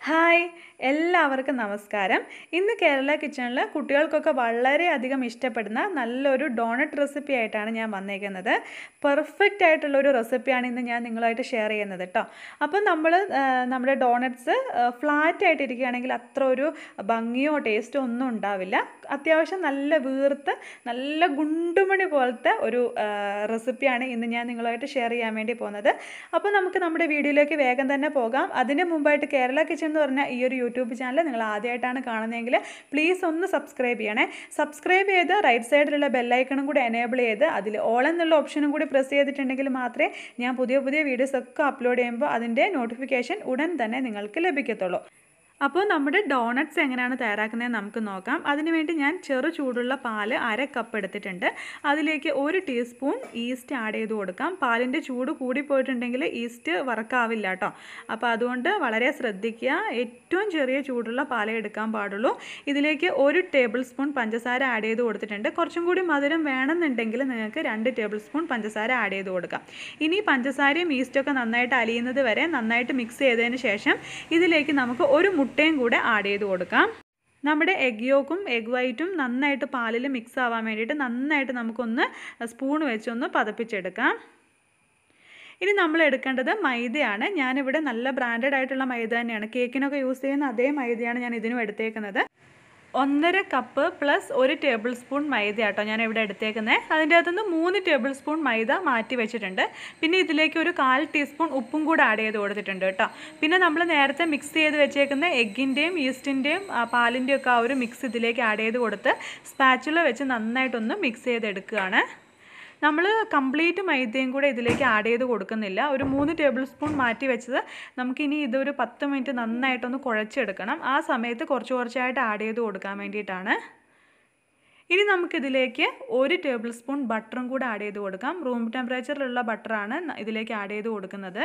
hi എല്ലാവർക്കും നമസ്കാരം ഇന്ന് കേരള കിച്ചണിൽ കുട്ടികൾക്കൊക്കെ വളരെയധികം ഇഷ്ടപ്പെടുന്ന നല്ലൊരു ഡോണറ്റ് റെസിപ്പി ആയിട്ടാണ് ഞാൻ വന്നേക്കുന്നത് പെർഫെക്റ്റ് ആയിട്ടുള്ള ഒരു റെസിപ്പിയാണ് ഇന്ന് ഞാൻ നിങ്ങളുമായിട്ട് ഷെയർ ചെയ്യുന്നത് കേട്ടോ അപ്പോൾ നമ്മൾ നമ്മുടെ ഡോണറ്റ്സ് ഫ്ലാറ്റ് ആയിട്ടിരിക്കുകയാണെങ്കിൽ അത്ര ഒരു ഭംഗിയോ ടേസ്റ്റോ ഒന്നും ഉണ്ടാവില്ല അത്യാവശ്യം നല്ല വീർത്ത് നല്ല ഗുണ്ടുമണി പോലത്തെ ഒരു റെസിപ്പിയാണ് ഇന്ന് ഞാൻ നിങ്ങളുമായിട്ട് ഷെയർ ചെയ്യാൻ വേണ്ടി പോകുന്നത് അപ്പോൾ നമുക്ക് നമ്മുടെ വീഡിയോയിലേക്ക് വേഗം തന്നെ പോകാം അതിന് മുമ്പായിട്ട് കേരള കിച്ചൺ എന്ന് പറഞ്ഞ ഈ ഒരു യൂട്യൂബ് ചാനൽ നിങ്ങൾ ആദ്യമായിട്ടാണ് കാണുന്നതെങ്കിൽ പ്ലീസ് ഒന്ന് സബ്സ്ക്രൈബ് ചെയ്യണേ സബ്സ്ക്രൈബ് ചെയ്ത് റൈറ്റ് സൈഡിലുള്ള ബെല്ലൈക്കണും കൂടി എനേബിൾ ചെയ്ത് അതിൽ ഓൾ എന്നുള്ള ഓപ്ഷനും കൂടി പ്രസ് ചെയ്തിട്ടുണ്ടെങ്കിൽ മാത്രമേ ഞാൻ പുതിയ പുതിയ വീഡിയോസ് ഒക്കെ അപ്ലോഡ് ചെയ്യുമ്പോൾ അതിൻ്റെ നോട്ടിഫിക്കേഷൻ ഉടൻ തന്നെ നിങ്ങൾക്ക് ലഭിക്കത്തുള്ളൂ അപ്പോൾ നമ്മുടെ ഡോണറ്റ്സ് എങ്ങനെയാണ് തയ്യാറാക്കുന്നത് നമുക്ക് നോക്കാം അതിനുവേണ്ടി ഞാൻ ചെറു ചൂടുള്ള പാല് അര കപ്പ് എടുത്തിട്ടുണ്ട് അതിലേക്ക് ഒരു ടീസ്പൂൺ ഈസ്റ്റ് ആഡ് ചെയ്ത് കൊടുക്കാം പാലിൻ്റെ ചൂട് കൂടിപ്പോയിട്ടുണ്ടെങ്കിൽ ഈസ്റ്റ് വർക്കാവില്ല കേട്ടോ അപ്പോൾ അതുകൊണ്ട് വളരെ ശ്രദ്ധിക്കുക ഏറ്റവും ചെറിയ ചൂടുള്ള പാലേ എടുക്കാൻ പാടുള്ളൂ ഇതിലേക്ക് ഒരു ടേബിൾ സ്പൂൺ പഞ്ചസാര ആഡ് ചെയ്ത് കൊടുത്തിട്ടുണ്ട് കുറച്ചും കൂടി മധുരം വേണമെന്നുണ്ടെങ്കിൽ നിങ്ങൾക്ക് രണ്ട് ടേബിൾ സ്പൂൺ പഞ്ചസാര ആഡ് ചെയ്ത് കൊടുക്കാം ഇനി പഞ്ചസാരയും ഈസ്റ്റൊക്കെ നന്നായിട്ട് അലിയുന്നത് വരെ നന്നായിട്ട് മിക്സ് ചെയ്തതിന് ശേഷം ഇതിലേക്ക് നമുക്ക് ഒരു മുട്ടയും കൂടെ ആഡ് ചെയ്ത് കൊടുക്കാം നമ്മുടെ എഗ് യോക്കും എഗ് വൈറ്റും നന്നായിട്ട് പാലിൽ മിക്സ് ആവാൻ വേണ്ടിയിട്ട് നന്നായിട്ട് നമുക്കൊന്ന് സ്പൂൺ വെച്ചൊന്ന് പതപ്പിച്ചെടുക്കാം ഇനി നമ്മൾ എടുക്കേണ്ടത് മൈദയാണ് ഞാനിവിടെ നല്ല ബ്രാൻഡഡ് ആയിട്ടുള്ള മൈദ തന്നെയാണ് കേക്കിനൊക്കെ യൂസ് ചെയ്യുന്ന അതേ മൈദയാണ് ഞാൻ ഇതിനും എടുത്തേക്കുന്നത് ഒന്നര കപ്പ് പ്ലസ് ഒരു ടേബിൾ സ്പൂൺ മൈദ ആട്ടോ ഞാൻ ഇവിടെ എടുത്തേക്കുന്നത് അതിൻ്റെ അകത്തുനിന്ന് മൂന്ന് ടേബിൾ സ്പൂൺ മൈദ മാറ്റി വെച്ചിട്ടുണ്ട് പിന്നെ ഇതിലേക്ക് ഒരു കാൽ ടീസ്പൂൺ ഉപ്പും കൂടെ ആഡ് ചെയ്ത് കൊടുത്തിട്ടുണ്ട് കേട്ടോ പിന്നെ നമ്മൾ നേരത്തെ മിക്സ് ചെയ്ത് വെച്ചേക്കുന്ന എഗ്ഗിൻ്റെയും ഈസ്റ്റിൻ്റെയും പാലിൻ്റെയും ഒക്കെ ആ ഒരു മിക്സ് ഇതിലേക്ക് ആഡ് ചെയ്ത് കൊടുത്ത് സ്പാച്ചുല വെച്ച് നന്നായിട്ടൊന്ന് മിക്സ് ചെയ്തെടുക്കുകയാണ് നമ്മൾ കംപ്ലീറ്റ് മൈദയും കൂടെ ഇതിലേക്ക് ആഡ് ചെയ്ത് കൊടുക്കുന്നില്ല ഒരു മൂന്ന് ടേബിൾ സ്പൂൺ മാറ്റി വെച്ചത് നമുക്കിനി ഇതൊരു പത്ത് മിനിറ്റ് നന്നായിട്ടൊന്ന് കുഴച്ചെടുക്കണം ആ സമയത്ത് കുറച്ച് കുറച്ചായിട്ട് ആഡ് ചെയ്ത് കൊടുക്കാൻ വേണ്ടിയിട്ടാണ് ഇനി നമുക്കിതിലേക്ക് ഒരു ടേബിൾ സ്പൂൺ ബട്ടറും കൂടെ ആഡ് ചെയ്ത് കൊടുക്കാം റൂം ടെമ്പറേച്ചറിലുള്ള ബട്ടറാണ് ഇതിലേക്ക് ആഡ് ചെയ്ത് കൊടുക്കുന്നത്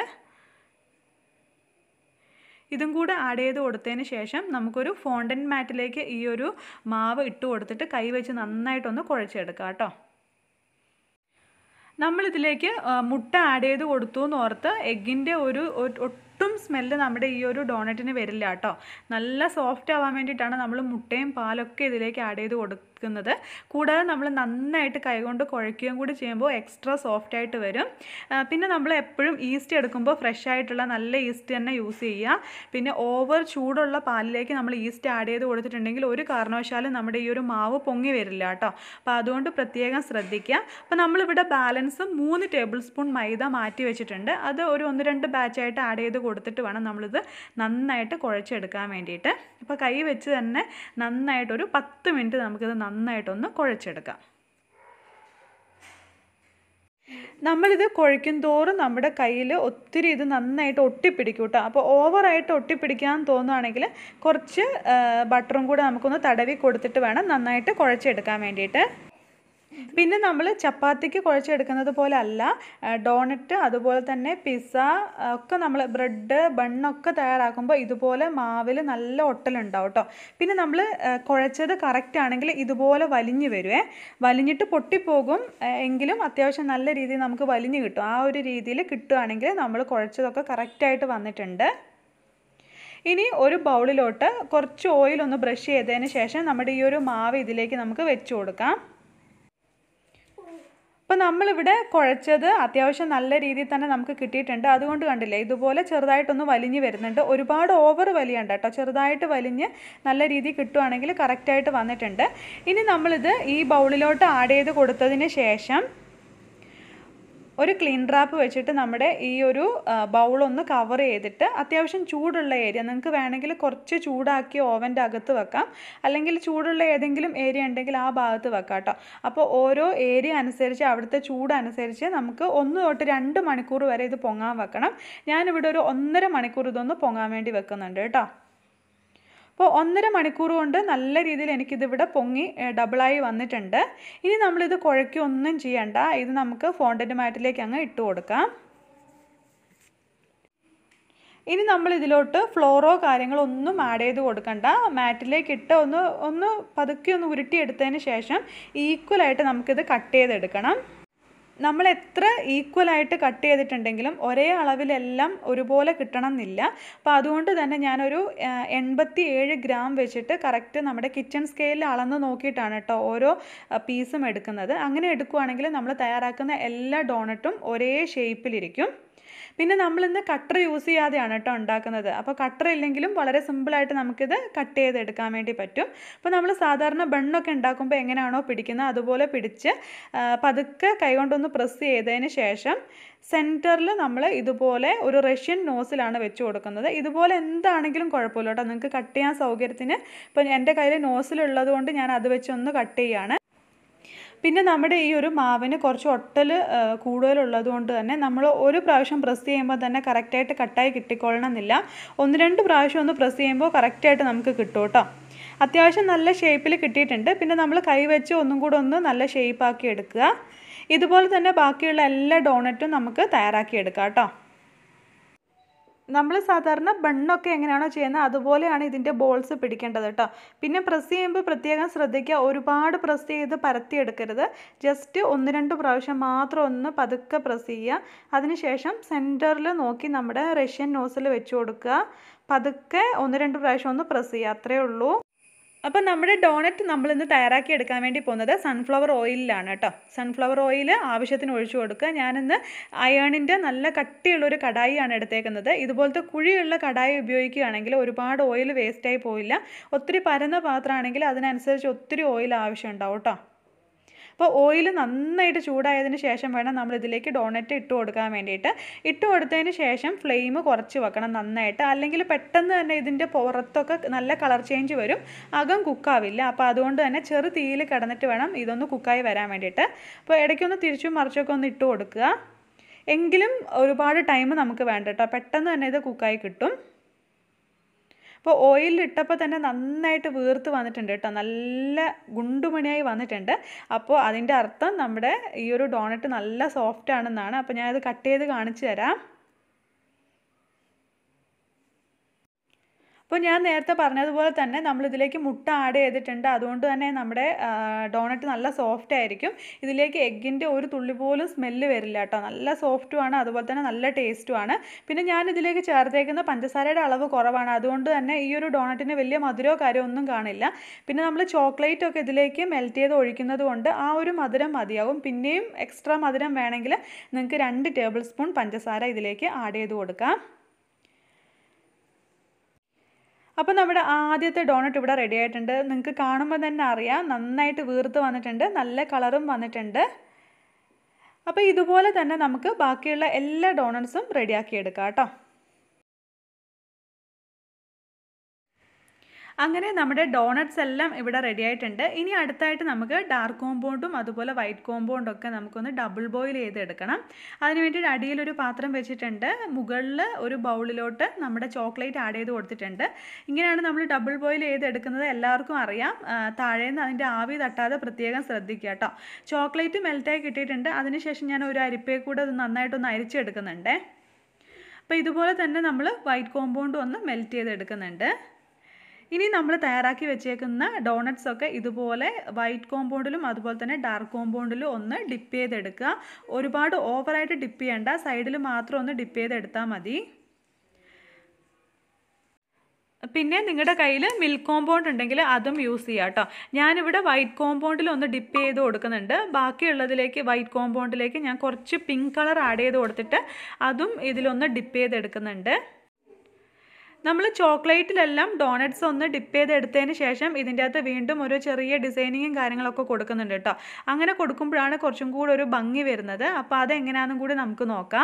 ഇതും കൂടെ ആഡ് ചെയ്ത് കൊടുത്തതിന് ശേഷം നമുക്കൊരു ഫോണ്ടൻ മാറ്റിലേക്ക് ഈ ഒരു മാവ് ഇട്ട് കൊടുത്തിട്ട് കൈ വെച്ച് നന്നായിട്ടൊന്ന് കുഴച്ചെടുക്കാം കേട്ടോ നമ്മളിതിലേക്ക് മുട്ട ആഡ് ചെയ്ത് കൊടുത്തു എന്ന് ഓർത്ത് എഗ്ഗിൻ്റെ ഒരു ഒട്ടും സ്മെല്ല് നമ്മുടെ ഈ ഒരു ഡോണറ്റിന് വരില്ല കേട്ടോ നല്ല സോഫ്റ്റ് ആവാൻ വേണ്ടിയിട്ടാണ് നമ്മൾ മുട്ടയും പാലൊക്കെ ഇതിലേക്ക് ആഡ് ചെയ്ത് കൊടുക്കുന്നത് കൂടാതെ നമ്മൾ നന്നായിട്ട് കൈകൊണ്ട് കുഴയ്ക്കുകയും കൂടി ചെയ്യുമ്പോൾ എക്സ്ട്രാ സോഫ്റ്റ് ആയിട്ട് വരും പിന്നെ നമ്മൾ എപ്പോഴും ഈസ്റ്റ് എടുക്കുമ്പോൾ ഫ്രഷ് ആയിട്ടുള്ള നല്ല ഈസ്റ്റ് തന്നെ യൂസ് ചെയ്യുക പിന്നെ ഓവർ ചൂടുള്ള പാലിലേക്ക് നമ്മൾ ഈസ്റ്റ് ആഡ് ചെയ്ത് കൊടുത്തിട്ടുണ്ടെങ്കിൽ ഒരു കാരണവശാലും നമ്മുടെ ഈ ഒരു മാവ് പൊങ്ങി വരില്ല കേട്ടോ അപ്പോൾ അതുകൊണ്ട് പ്രത്യേകം ശ്രദ്ധിക്കുക അപ്പോൾ നമ്മളിവിടെ ബാലൻസ് മൂന്ന് ടേബിൾ സ്പൂൺ മൈദ മാറ്റി വെച്ചിട്ടുണ്ട് അത് ഒരു ഒന്ന് രണ്ട് ബാച്ചായിട്ട് ആഡ് ചെയ്ത് കൊടുത്തിട്ട് വേണം നമ്മളിത് നന്നായിട്ട് കുഴച്ചെടുക്കാൻ വേണ്ടിയിട്ട് അപ്പോൾ കൈ വെച്ച് തന്നെ നന്നായിട്ടൊരു പത്ത് മിനിറ്റ് നമുക്കിത് നന്നായിട്ടൊന്ന് കുഴച്ചെടുക്കാം നമ്മളിത് കുഴയ്ക്കും തോറും നമ്മുടെ കയ്യിൽ ഒത്തിരി ഇത് നന്നായിട്ട് ഒട്ടിപ്പിടിക്കും കേട്ടോ അപ്പോൾ ഓവറായിട്ട് ഒട്ടിപ്പിടിക്കാൻ തോന്നുകയാണെങ്കിൽ കുറച്ച് ബട്ടറും കൂടെ നമുക്കൊന്ന് തടവി കൊടുത്തിട്ട് വേണം നന്നായിട്ട് കുഴച്ചെടുക്കാൻ വേണ്ടിയിട്ട് പിന്നെ നമ്മൾ ചപ്പാത്തിക്ക് കുഴച്ചെടുക്കുന്നത് പോലെ അല്ല ഡോണറ്റ് അതുപോലെ തന്നെ പിസ്സ ഒക്കെ നമ്മൾ ബ്രെഡ് ബണ്ണൊക്കെ തയ്യാറാക്കുമ്പോൾ ഇതുപോലെ മാവിൽ നല്ല ഒട്ടലുണ്ടാവും കേട്ടോ പിന്നെ നമ്മൾ കുഴച്ചത് കറക്റ്റ് ആണെങ്കിൽ ഇതുപോലെ വലിഞ്ഞു വരുവേ വലിഞ്ഞിട്ട് പൊട്ടിപ്പോകും എങ്കിലും അത്യാവശ്യം നല്ല രീതിയിൽ നമുക്ക് വലിഞ്ഞു കിട്ടും ആ ഒരു രീതിയിൽ കിട്ടുകയാണെങ്കിൽ നമ്മൾ കുഴച്ചതൊക്കെ കറക്റ്റായിട്ട് വന്നിട്ടുണ്ട് ഇനി ഒരു ബൗളിലോട്ട് കുറച്ച് ഓയിൽ ഒന്ന് ബ്രഷ് ചെയ്തതിന് ശേഷം നമ്മുടെ ഈ ഒരു മാവ് ഇതിലേക്ക് നമുക്ക് വെച്ച് കൊടുക്കാം അപ്പോൾ നമ്മളിവിടെ കുഴച്ചത് അത്യാവശ്യം നല്ല രീതിയിൽ തന്നെ നമുക്ക് കിട്ടിയിട്ടുണ്ട് അതുകൊണ്ട് കണ്ടില്ലേ ഇതുപോലെ ചെറുതായിട്ടൊന്ന് വലിഞ്ഞ് വരുന്നുണ്ട് ഒരുപാട് ഓവർ വലിയണ്ട കേട്ടോ ചെറുതായിട്ട് വലിഞ്ഞ് നല്ല രീതിയിൽ കിട്ടുവാണെങ്കിൽ കറക്റ്റായിട്ട് വന്നിട്ടുണ്ട് ഇനി നമ്മളിത് ഈ ബൗളിലോട്ട് ആഡ് ചെയ്ത് കൊടുത്തതിന് ശേഷം ഒരു ക്ലീൻ ഡ്രാപ്പ് വെച്ചിട്ട് നമ്മുടെ ഈ ഒരു ബൗളൊന്ന് കവർ ചെയ്തിട്ട് അത്യാവശ്യം ചൂടുള്ള ഏരിയ നിങ്ങൾക്ക് വേണമെങ്കിൽ കുറച്ച് ചൂടാക്കി ഓവൻ്റെ അകത്ത് വെക്കാം അല്ലെങ്കിൽ ചൂടുള്ള ഏതെങ്കിലും ഏരിയ ഉണ്ടെങ്കിൽ ആ ഭാഗത്ത് വെക്കാം കേട്ടോ അപ്പോൾ ഓരോ ഏരിയ അനുസരിച്ച് അവിടുത്തെ ചൂട് അനുസരിച്ച് നമുക്ക് ഒന്ന് തൊട്ട് രണ്ട് മണിക്കൂർ വരെ ഇത് പൊങ്ങാൻ വെക്കണം ഞാനിവിടെ ഒരു ഒന്നര മണിക്കൂർ ഇതൊന്ന് പൊങ്ങാൻ വേണ്ടി വെക്കുന്നുണ്ട് കേട്ടോ അപ്പോൾ ഒന്നര മണിക്കൂർ കൊണ്ട് നല്ല രീതിയിൽ എനിക്കിതിവിടെ പൊങ്ങി ഡബിളായി വന്നിട്ടുണ്ട് ഇനി നമ്മളിത് കുഴയ്ക്കൊന്നും ചെയ്യണ്ട ഇത് നമുക്ക് ഫോണ്ടൻ്റ് മാറ്റിലേക്ക് അങ്ങ് ഇട്ട് കൊടുക്കാം ഇനി നമ്മൾ ഇതിലോട്ട് ഫ്ലോറോ കാര്യങ്ങളോ ഒന്നും ആഡ് ചെയ്ത് കൊടുക്കണ്ട മാറ്റിലേക്ക് ഇട്ട് ഒന്ന് ഒന്ന് പതുക്കെ ഒന്ന് ഉരുട്ടിയെടുത്തതിന് ശേഷം ഈക്വലായിട്ട് നമുക്കിത് കട്ട് ചെയ്തെടുക്കണം നമ്മൾ എത്ര ഈക്വലായിട്ട് കട്ട് ചെയ്തിട്ടുണ്ടെങ്കിലും ഒരേ അളവിലെല്ലാം ഒരുപോലെ കിട്ടണം എന്നില്ല അപ്പോൾ അതുകൊണ്ട് തന്നെ ഞാനൊരു എൺപത്തി ഏഴ് ഗ്രാം വെച്ചിട്ട് കറക്റ്റ് നമ്മുടെ കിച്ചൺ സ്കെയിലിൽ അളന്ന് നോക്കിയിട്ടാണ് കേട്ടോ ഓരോ പീസും എടുക്കുന്നത് അങ്ങനെ എടുക്കുവാണെങ്കിൽ നമ്മൾ തയ്യാറാക്കുന്ന എല്ലാ ഡോണറ്റും ഒരേ ഷേപ്പിലിരിക്കും പിന്നെ നമ്മളിന്ന് കട്ടർ യൂസ് ചെയ്യാതെയാണ് കേട്ടോ ഉണ്ടാക്കുന്നത് അപ്പോൾ കട്ടർ ഇല്ലെങ്കിലും വളരെ സിമ്പിളായിട്ട് നമുക്കിത് കട്ട് ചെയ്തെടുക്കാൻ വേണ്ടി പറ്റും അപ്പോൾ നമ്മൾ സാധാരണ ബണ്ണൊക്കെ ഉണ്ടാക്കുമ്പോൾ എങ്ങനെയാണോ പിടിക്കുന്നത് അതുപോലെ പിടിച്ച് ആ, പതുക്കെ കൈകൊണ്ടൊന്ന് പ്രസ് ചെയ്തതിന് ശേഷം സെൻറ്ററിൽ നമ്മൾ ഇതുപോലെ ഒരു റഷ്യൻ നോസിലാണ് വെച്ച് കൊടുക്കുന്നത് ഇതുപോലെ എന്താണെങ്കിലും കുഴപ്പമില്ല കേട്ടോ നിങ്ങൾക്ക് കട്ട് ചെയ്യാൻ സൗകര്യത്തിന് ഇപ്പം എൻ്റെ കയ്യിൽ നോസിലുള്ളത് കൊണ്ട് ഞാൻ അത് വെച്ചൊന്ന് കട്ട് ചെയ്യാണ് പിന്നെ നമ്മുടെ ഈ ഒരു മാവിന് കുറച്ച് ഒട്ടൽ കൂടുതലുള്ളത് കൊണ്ട് തന്നെ നമ്മൾ ഒരു പ്രാവശ്യം പ്രസ് ചെയ്യുമ്പോൾ തന്നെ കറക്റ്റായിട്ട് കട്ടായി കിട്ടിക്കൊള്ളണം എന്നില്ല ഒന്ന് രണ്ട് പ്രാവശ്യം ഒന്ന് പ്രസ് ചെയ്യുമ്പോൾ കറക്റ്റായിട്ട് നമുക്ക് കിട്ടും കേട്ടോ അത്യാവശ്യം നല്ല ഷേപ്പിൽ കിട്ടിയിട്ടുണ്ട് പിന്നെ നമ്മൾ കൈ വെച്ച് ഒന്നും കൂടെ ഒന്ന് നല്ല ഷേപ്പാക്കി എടുക്കുക ഇതുപോലെ തന്നെ ബാക്കിയുള്ള എല്ലാ ഡോണറ്റും നമുക്ക് തയ്യാറാക്കി എടുക്കാം കേട്ടോ നമ്മൾ സാധാരണ ബണ്ണൊക്കെ എങ്ങനെയാണോ ചെയ്യുന്നത് അതുപോലെയാണ് ഇതിൻ്റെ ബോൾസ് പിടിക്കേണ്ടത് കേട്ടോ പിന്നെ പ്രസ് ചെയ്യുമ്പോൾ പ്രത്യേകം ശ്രദ്ധിക്കുക ഒരുപാട് പ്രസ് ചെയ്ത് പരത്തിയെടുക്കരുത് ജസ്റ്റ് ഒന്ന് രണ്ട് പ്രാവശ്യം മാത്രം ഒന്ന് പതുക്കെ പ്രസ് ചെയ്യുക അതിനുശേഷം സെൻറ്ററിൽ നോക്കി നമ്മുടെ റഷ്യൻ നോസിൽ വെച്ച് കൊടുക്കുക പതുക്കെ ഒന്ന് രണ്ട് പ്രാവശ്യം ഒന്ന് പ്രസ് ചെയ്യുക അത്രയേ ഉള്ളൂ അപ്പം നമ്മുടെ ഡോണറ്റ് നമ്മളിന്ന് തയ്യാറാക്കി എടുക്കാൻ വേണ്ടി പോകുന്നത് സൺഫ്ലവർ ഓയിലിലാണ് കേട്ടോ സൺഫ്ലവർ ഓയിൽ ആവശ്യത്തിന് ഒഴിച്ചു കൊടുക്കുക ഞാനിന്ന് അയേണിൻ്റെ നല്ല കട്ടിയുള്ളൊരു കടായിയാണ് എടുത്തേക്കുന്നത് ഇതുപോലത്തെ കുഴിയുള്ള കടായി ഉപയോഗിക്കുകയാണെങ്കിൽ ഒരുപാട് ഓയിൽ വേസ്റ്റായി പോയില്ല ഒത്തിരി പരന്ന പാത്രമാണെങ്കിൽ അതിനനുസരിച്ച് ഒത്തിരി ഓയിൽ ആവശ്യമുണ്ടാവും കേട്ടോ അപ്പോൾ ഓയിൽ നന്നായിട്ട് ചൂടായതിന് ശേഷം വേണം നമ്മൾ ഇതിലേക്ക് ഡോണറ്റ് ഇട്ട് കൊടുക്കാൻ വേണ്ടിയിട്ട് ഇട്ട് കൊടുത്തതിന് ശേഷം ഫ്ലെയിം കുറച്ച് വെക്കണം നന്നായിട്ട് അല്ലെങ്കിൽ പെട്ടെന്ന് തന്നെ ഇതിൻ്റെ പുറത്തൊക്കെ നല്ല കളർ ചേഞ്ച് വരും അകം കുക്കാവില്ല അപ്പോൾ അതുകൊണ്ട് തന്നെ ചെറു തീയിൽ കിടന്നിട്ട് വേണം ഇതൊന്ന് കുക്കായി വരാൻ വേണ്ടിയിട്ട് അപ്പോൾ ഇടയ്ക്കൊന്ന് തിരിച്ചും മറിച്ചൊക്കെ ഒന്ന് ഇട്ട് കൊടുക്കുക എങ്കിലും ഒരുപാട് ടൈം നമുക്ക് വേണ്ട കേട്ടോ പെട്ടെന്ന് തന്നെ ഇത് കുക്കായി കിട്ടും അപ്പോൾ ഓയിലിൽ ഇട്ടപ്പോൾ തന്നെ നന്നായിട്ട് വീർത്ത് വന്നിട്ടുണ്ട് കേട്ടോ നല്ല ഗുണ്ടുമണിയായി വന്നിട്ടുണ്ട് അപ്പോൾ അതിൻ്റെ അർത്ഥം നമ്മുടെ ഈ ഒരു ഡോണറ്റ് നല്ല സോഫ്റ്റ് ആണെന്നാണ് അപ്പോൾ ഞാനത് കട്ട് ചെയ്ത് കാണിച്ചു തരാം അപ്പോൾ ഞാൻ നേരത്തെ പറഞ്ഞതുപോലെ തന്നെ നമ്മൾ ഇതിലേക്ക് മുട്ട ആഡ് ചെയ്തിട്ടുണ്ട് അതുകൊണ്ട് തന്നെ നമ്മുടെ ഡോണറ്റ് നല്ല സോഫ്റ്റ് ആയിരിക്കും ഇതിലേക്ക് എഗ്ഗിൻ്റെ ഒരു തുള്ളി പോലും സ്മെല്ല് വരില്ല കേട്ടോ നല്ല സോഫ്റ്റുമാണ് അതുപോലെ തന്നെ നല്ല ടേസ്റ്റുമാണ് പിന്നെ ഞാൻ ഇതിലേക്ക് ചേർത്തേക്കുന്ന പഞ്ചസാരയുടെ അളവ് കുറവാണ് അതുകൊണ്ട് തന്നെ ഈ ഒരു ഡോണറ്റിന് വലിയ മധുരമോ കാര്യമോ ഒന്നും കാണില്ല പിന്നെ നമ്മൾ ചോക്ലേറ്റ് ഒക്കെ ഇതിലേക്ക് മെൽറ്റ് ചെയ്ത് ഒഴിക്കുന്നത് കൊണ്ട് ആ ഒരു മധുരം മതിയാവും പിന്നെയും എക്സ്ട്രാ മധുരം വേണമെങ്കിൽ നിങ്ങൾക്ക് രണ്ട് ടേബിൾ സ്പൂൺ പഞ്ചസാര ഇതിലേക്ക് ആഡ് ചെയ്ത് കൊടുക്കാം അപ്പോൾ നമ്മുടെ ആദ്യത്തെ ഡോണറ്റ് ഇവിടെ റെഡി ആയിട്ടുണ്ട് നിങ്ങൾക്ക് കാണുമ്പോൾ തന്നെ അറിയാം നന്നായിട്ട് വീർത്ത് വന്നിട്ടുണ്ട് നല്ല കളറും വന്നിട്ടുണ്ട് അപ്പോൾ ഇതുപോലെ തന്നെ നമുക്ക് ബാക്കിയുള്ള എല്ലാ ഡോണറ്റ്സും റെഡിയാക്കി എടുക്കാം കേട്ടോ അങ്ങനെ നമ്മുടെ ഡോണറ്റ്സ് എല്ലാം ഇവിടെ റെഡി ആയിട്ടുണ്ട് ഇനി അടുത്തായിട്ട് നമുക്ക് ഡാർക്ക് കോമ്പൗണ്ടും അതുപോലെ വൈറ്റ് കോമ്പൗണ്ടും ഒക്കെ നമുക്കൊന്ന് ഡബിൾ ബോയിൽ ചെയ്തെടുക്കണം അതിന് വേണ്ടിയിട്ട് അടിയിലൊരു പാത്രം വെച്ചിട്ടുണ്ട് മുകളിൽ ഒരു ബൗളിലോട്ട് നമ്മുടെ ചോക്ലേറ്റ് ആഡ് ചെയ്ത് കൊടുത്തിട്ടുണ്ട് ഇങ്ങനെയാണ് നമ്മൾ ഡബിൾ ബോയിൽ ചെയ്തെടുക്കുന്നത് എല്ലാവർക്കും അറിയാം താഴേന്ന് അതിൻ്റെ ആവി തട്ടാതെ പ്രത്യേകം ശ്രദ്ധിക്കുക കേട്ടോ ചോക്ലേറ്റ് മെൽറ്റായി കിട്ടിയിട്ടുണ്ട് അതിനുശേഷം ഞാൻ ഒരു അരിപ്പയെ കൂടെ അത് നന്നായിട്ടൊന്ന് അരിച്ചെടുക്കുന്നുണ്ട് അപ്പോൾ ഇതുപോലെ തന്നെ നമ്മൾ വൈറ്റ് കോമ്പൗണ്ടും ഒന്ന് മെൽറ്റ് ചെയ്തെടുക്കുന്നുണ്ട് ഇനി നമ്മൾ തയ്യാറാക്കി വെച്ചേക്കുന്ന ഡോണറ്റ്സ് ഒക്കെ ഇതുപോലെ വൈറ്റ് കോമ്പൗണ്ടിലും അതുപോലെ തന്നെ ഡാർക്ക് കോമ്പൗണ്ടിലും ഒന്ന് ഡിപ്പ് ചെയ്തെടുക്കുക ഒരുപാട് ഓവറായിട്ട് ഡിപ്പ് ചെയ്യേണ്ട സൈഡിൽ മാത്രം ഒന്ന് ഡിപ്പ് ചെയ്തെടുത്താൽ മതി പിന്നെ നിങ്ങളുടെ കയ്യിൽ മിൽക്ക് കോമ്പൗണ്ട് ഉണ്ടെങ്കിൽ അതും യൂസ് ചെയ്യാം കേട്ടോ ഞാനിവിടെ വൈറ്റ് കോമ്പൗണ്ടിൽ ഒന്ന് ഡിപ്പ് ചെയ്ത് കൊടുക്കുന്നുണ്ട് ബാക്കിയുള്ളതിലേക്ക് വൈറ്റ് കോമ്പൗണ്ടിലേക്ക് ഞാൻ കുറച്ച് പിങ്ക് കളർ ആഡ് ചെയ്ത് കൊടുത്തിട്ട് അതും ഇതിലൊന്ന് ഡിപ്പ് ചെയ്തെടുക്കുന്നുണ്ട് നമ്മൾ ചോക്ലേറ്റിലെല്ലാം ഡോണറ്റ്സ് ഒന്ന് ഡിപ്പ് ചെയ്തെടുത്തതിന് ശേഷം ഇതിൻ്റെ അകത്ത് വീണ്ടും ഒരു ചെറിയ ഡിസൈനിങ്ങും കാര്യങ്ങളൊക്കെ കൊടുക്കുന്നുണ്ട് കേട്ടോ അങ്ങനെ കൊടുക്കുമ്പോഴാണ് കുറച്ചും കൂടെ ഒരു ഭംഗി വരുന്നത് അപ്പോൾ അതെങ്ങനെയാണെന്നും കൂടി നമുക്ക് നോക്കാം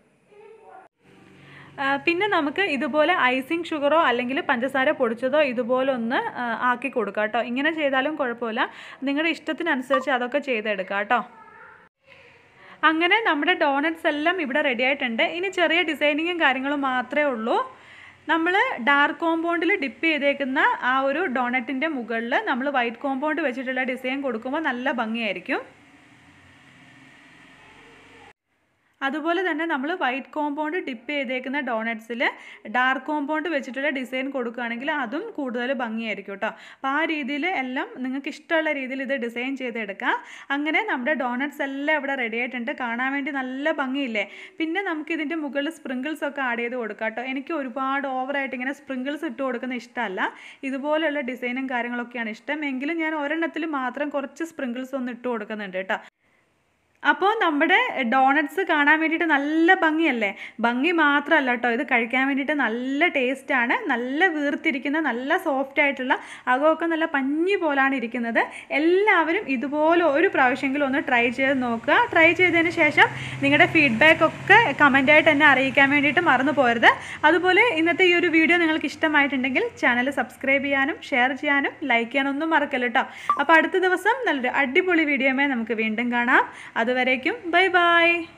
പിന്നെ നമുക്ക് ഇതുപോലെ ഐസിങ് ഷുഗറോ അല്ലെങ്കിൽ പഞ്ചസാര പൊടിച്ചതോ ഇതുപോലെ ഒന്ന് ആക്കി കൊടുക്കാം കേട്ടോ ഇങ്ങനെ ചെയ്താലും കുഴപ്പമില്ല നിങ്ങളുടെ ഇഷ്ടത്തിനനുസരിച്ച് അതൊക്കെ ചെയ്തെടുക്കാം കേട്ടോ അങ്ങനെ നമ്മുടെ ഡോണറ്റ്സ് എല്ലാം ഇവിടെ റെഡി ആയിട്ടുണ്ട് ഇനി ചെറിയ ഡിസൈനിങ്ങും കാര്യങ്ങളും മാത്രമേ ഉള്ളൂ നമ്മൾ ഡാർക്ക് കോമ്പൗണ്ടിൽ ഡിപ്പ് ചെയ്തേക്കുന്ന ആ ഒരു ഡോണറ്റിൻ്റെ മുകളിൽ നമ്മൾ വൈറ്റ് കോമ്പൗണ്ട് വെച്ചിട്ടുള്ള ഡിസൈൻ കൊടുക്കുമ്പോൾ നല്ല ഭംഗിയായിരിക്കും അതുപോലെ തന്നെ നമ്മൾ വൈറ്റ് കോമ്പൗണ്ട് ഡിപ്പ് ചെയ്തേക്കുന്ന ഡോണറ്റ്സിൽ ഡാർക്ക് കോമ്പൗണ്ട് വെച്ചിട്ടുള്ള ഡിസൈൻ കൊടുക്കുകയാണെങ്കിൽ അതും കൂടുതൽ ഭംഗിയായിരിക്കും കേട്ടോ അപ്പോൾ ആ രീതിയിൽ എല്ലാം നിങ്ങൾക്ക് ഇഷ്ടമുള്ള രീതിയിൽ ഇത് ഡിസൈൻ ചെയ്തെടുക്കാം അങ്ങനെ നമ്മുടെ ഡോണറ്റ്സ് എല്ലാം ഇവിടെ റെഡി ആയിട്ടുണ്ട് കാണാൻ വേണ്ടി നല്ല ഭംഗിയില്ലേ പിന്നെ നമുക്ക് ഇതിൻ്റെ മുകളിൽ സ്പ്രിങ്കിൾസ് ഒക്കെ ആഡ് ചെയ്ത് കൊടുക്കാം കേട്ടോ എനിക്ക് ഒരുപാട് ഓവറായിട്ട് ഇങ്ങനെ സ്പ്രിങ്കിൾസ് ഇട്ട് കൊടുക്കുന്ന ഇഷ്ടമല്ല ഇതുപോലെയുള്ള ഡിസൈനും കാര്യങ്ങളൊക്കെയാണ് ഇഷ്ടം എങ്കിലും ഞാൻ ഒരെണ്ണത്തിൽ മാത്രം കുറച്ച് സ്പ്രിങ്കിൾസ് ഒന്ന് ഇട്ട് കൊടുക്കുന്നുണ്ട് കേട്ടോ അപ്പോൾ നമ്മുടെ ഡോണറ്റ്സ് കാണാൻ വേണ്ടിയിട്ട് നല്ല ഭംഗിയല്ലേ ഭംഗി മാത്രമല്ല കേട്ടോ ഇത് കഴിക്കാൻ വേണ്ടിയിട്ട് നല്ല ടേസ്റ്റാണ് നല്ല വീർത്തിരിക്കുന്ന നല്ല സോഫ്റ്റ് ആയിട്ടുള്ള അകമൊക്കെ നല്ല പഞ്ഞി പോലാണ് ഇരിക്കുന്നത് എല്ലാവരും ഇതുപോലെ ഒരു പ്രാവശ്യമെങ്കിലും ഒന്ന് ട്രൈ ചെയ്ത് നോക്കുക ട്രൈ ചെയ്തതിന് ശേഷം നിങ്ങളുടെ ഫീഡ്ബാക്ക് ഒക്കെ കമൻറ്റായിട്ട് എന്നെ അറിയിക്കാൻ വേണ്ടിയിട്ട് മറന്നു പോരുത് അതുപോലെ ഇന്നത്തെ ഈ ഒരു വീഡിയോ നിങ്ങൾക്ക് ഇഷ്ടമായിട്ടുണ്ടെങ്കിൽ ചാനൽ സബ്സ്ക്രൈബ് ചെയ്യാനും ഷെയർ ചെയ്യാനും ലൈക്ക് ചെയ്യാനും ഒന്നും മറക്കല്ല കേട്ടോ അപ്പോൾ അടുത്ത ദിവസം നല്ലൊരു അടിപൊളി വീഡിയോമേ നമുക്ക് വീണ്ടും കാണാം അതുവരേക്കും ബൈ ബൈ